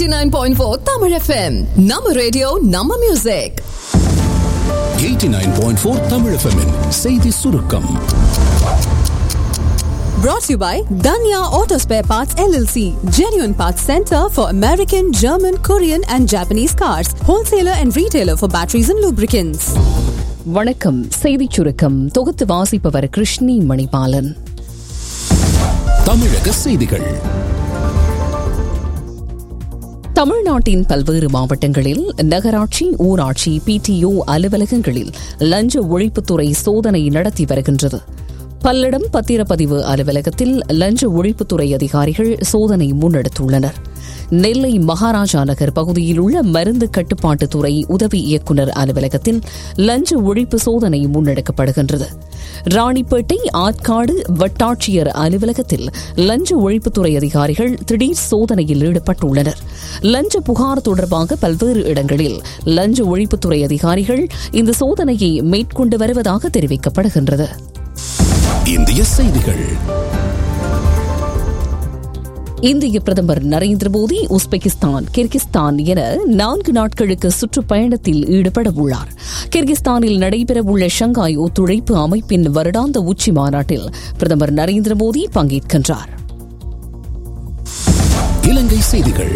89.4 Tamil FM. நம்ம radio நம்ம music 89.4 Tamil FM -இன் செய்தி சுருக்கம் brought to you by Danya Auto Spare Parts LLC, genuine parts center for American, German, Korean and Japanese cars, wholesaler and retailer for batteries and lubricants. வணக்கம் செய்திச் சுருக்கம் தொகுத்து வாசிப்பவர் கிருஷ்ணி மணிபாலன் தமிழக செய்திகள் தமிழ்நாட்டின் பல்வேறு மாவட்டங்களில் நகராட்சி ஊராட்சி பிடிஓ அலுவலகங்களில் லஞ்ச ஒழிப்புத்துறை சோதனை நடத்தி வருகின்றது பல்லடம் பத்திரப்பதிவு அலுவலகத்தில் லஞ்ச ஒழிப்புத்துறை அதிகாரிகள் சோதனை முன்னெடுத்துள்ளனர் நெல்லை மகாராஜா நகர் பகுதியில் உள்ள மருந்து கட்டுப்பாட்டுத்துறை உதவி இயக்குநர் அலுவலகத்தில் லஞ்ச ஒழிப்பு சோதனை முன்னெடுக்கப்படுகின்றது ராணிப்பேட்டை ஆற்காடு வட்டாட்சியர் அலுவலகத்தில் லஞ்ச ஒழிப்புத்துறை அதிகாரிகள் திடீர் சோதனையில் ஈடுபட்டுள்ளனர் லஞ்ச புகார் தொடர்பாக பல்வேறு இடங்களில் லஞ்ச ஒழிப்புத்துறை அதிகாரிகள் இந்த சோதனையை மேற்கொண்டு வருவதாக தெரிவிக்கப்படுகின்றது இந்திய செய்திகள் இந்திய பிரதமர் நரேந்திர மோடி உஸ்பெகிஸ்தான் கிர்கிஸ்தான் என நான்கு நாட்களுக்கு சுற்றுப்பயணத்தில் ஈடுபட உள்ளார் கிர்கிஸ்தானில் நடைபெறவுள்ள ஷங்காய் ஒத்துழைப்பு அமைப்பின் வருடாந்த உச்சி மாநாட்டில் பிரதமர் நரேந்திர மோடி பங்கேற்கின்றார் இலங்கை செய்திகள்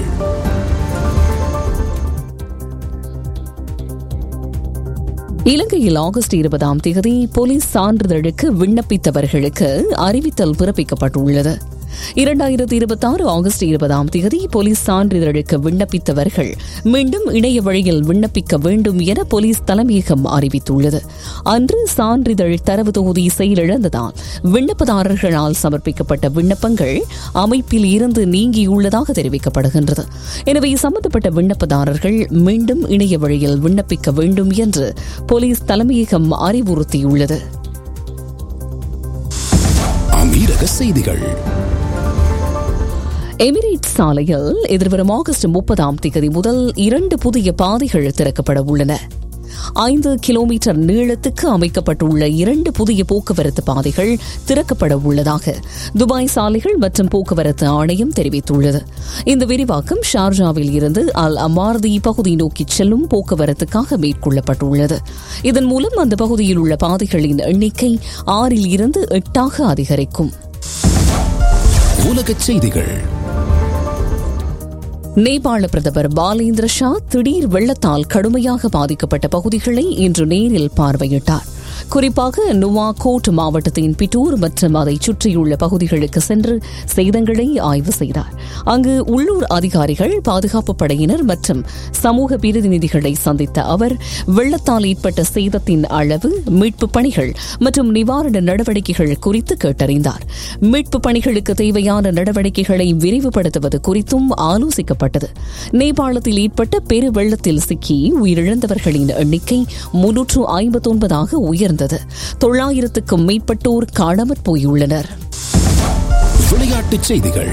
இலங்கையில் ஆகஸ்ட் இருபதாம் தேதி போலீஸ் சான்றிதழுக்கு விண்ணப்பித்தவர்களுக்கு அறிவித்தல் பிறப்பிக்கப்பட்டுள்ளது இரண்டாயிரத்தி இருபத்தி ஆறு ஆகஸ்ட் இருபதாம் தேதி போலீஸ் சான்றிதழுக்கு விண்ணப்பித்தவர்கள் மீண்டும் இணைய வழியில் விண்ணப்பிக்க வேண்டும் என போலீஸ் தலைமையகம் அறிவித்துள்ளது அன்று சான்றிதழ் தரவு தொகுதி செயலிழந்ததால் விண்ணப்பதாரர்களால் சமர்ப்பிக்கப்பட்ட விண்ணப்பங்கள் அமைப்பில் இருந்து நீங்கியுள்ளதாக தெரிவிக்கப்படுகின்றது எனவே சம்பந்தப்பட்ட விண்ணப்பதாரர்கள் மீண்டும் இணைய வழியில் விண்ணப்பிக்க வேண்டும் என்று போலீஸ் தலைமையகம் அறிவுறுத்தியுள்ளது அமீரக செய்திகள் எமிரேட்ஸ் சாலையில் எதிர்வரும் ஆகஸ்ட் முப்பதாம் தேதி முதல் இரண்டு புதிய பாதைகள் திறக்கப்பட உள்ளன ஐந்து கிலோமீட்டர் நீளத்துக்கு அமைக்கப்பட்டுள்ள இரண்டு புதிய போக்குவரத்து பாதைகள் திறக்கப்பட உள்ளதாக துபாய் சாலைகள் மற்றும் போக்குவரத்து ஆணையம் தெரிவித்துள்ளது இந்த விரிவாக்கம் ஷார்ஜாவில் இருந்து அல் அமார்தி பகுதி நோக்கி செல்லும் போக்குவரத்துக்காக மேற்கொள்ளப்பட்டுள்ளது இதன் மூலம் அந்த பகுதியில் உள்ள பாதைகளின் எண்ணிக்கை ஆறில் இருந்து எட்டாக அதிகரிக்கும் உலகச் செய்திகள் நேபாள பிரதமர் பாலேந்திர ஷா திடீர் வெள்ளத்தால் கடுமையாக பாதிக்கப்பட்ட பகுதிகளை இன்று நேரில் பார்வையிட்டார் குறிப்பாக நுவாகோட் மாவட்டத்தின் பிட்டூர் மற்றும் அதை சுற்றியுள்ள பகுதிகளுக்கு சென்று சேதங்களை ஆய்வு செய்தார் அங்கு உள்ளூர் அதிகாரிகள் பாதுகாப்பு படையினர் மற்றும் சமூக பிரதிநிதிகளை சந்தித்த அவர் வெள்ளத்தால் ஏற்பட்ட சேதத்தின் அளவு மீட்பு பணிகள் மற்றும் நிவாரண நடவடிக்கைகள் குறித்து கேட்டறிந்தார் மீட்பு பணிகளுக்கு தேவையான நடவடிக்கைகளை விரிவுபடுத்துவது குறித்தும் ஆலோசிக்கப்பட்டது நேபாளத்தில் ஏற்பட்ட பெரு வெள்ளத்தில் சிக்கி உயிரிழந்தவர்களின் எண்ணிக்கை முன்னூற்று ஐம்பத்தொன்பதாக உயர்ந்தது தொள்ளாயிரத்துக்கும் மேற்பட்டோர் காணாமற் போயுள்ளனர் விளையாட்டுச் செய்திகள்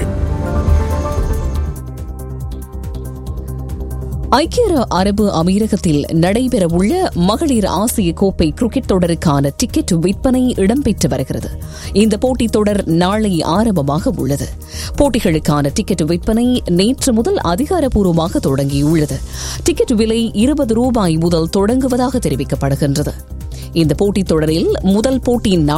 ஐக்கிய அரபு அமீரகத்தில் நடைபெறவுள்ள மகளிர் ஆசிய கோப்பை கிரிக்கெட் தொடருக்கான டிக்கெட் விற்பனை இடம்பெற்று வருகிறது இந்த போட்டித் தொடர் நாளை ஆரம்பமாக உள்ளது போட்டிகளுக்கான டிக்கெட் விற்பனை நேற்று முதல் அதிகாரப்பூர்வமாக தொடங்கியுள்ளது டிக்கெட் விலை இருபது ரூபாய் முதல் தொடங்குவதாக தெரிவிக்கப்படுகின்றது இந்த போட்டித் தொடரில் முதல் போட்டி